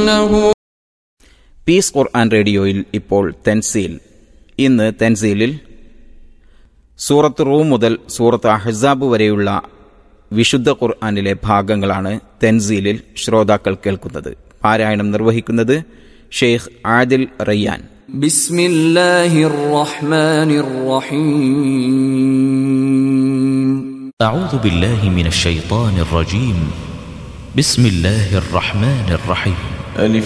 إنه piece ഖുർആൻ റേഡിയോയിൽ ഇപ്പോൾ തെൻസീൽ ഇന്ന് തെൻസീലിൽ സൂറത്ത് റൂം മുതൽ സൂറത്ത് അഹ്സാബ് വരെയുള്ള വിശുദ്ധ ഖുർആനിലെ ഭാഗങ്ങളാണ് തെൻസീലിൽ ശ്രോതാക്കൾ കേൾക്കുന്നത് പാരായണം നിർവഹിക്കുന്നത് ഷെയ്ഖ് ആദിൽ റയ്യാൻ بسم الله الرحمن الرحيم أعوذ بالله من الشيطان الرجيم بسم الله الرحمن الرحيم ألف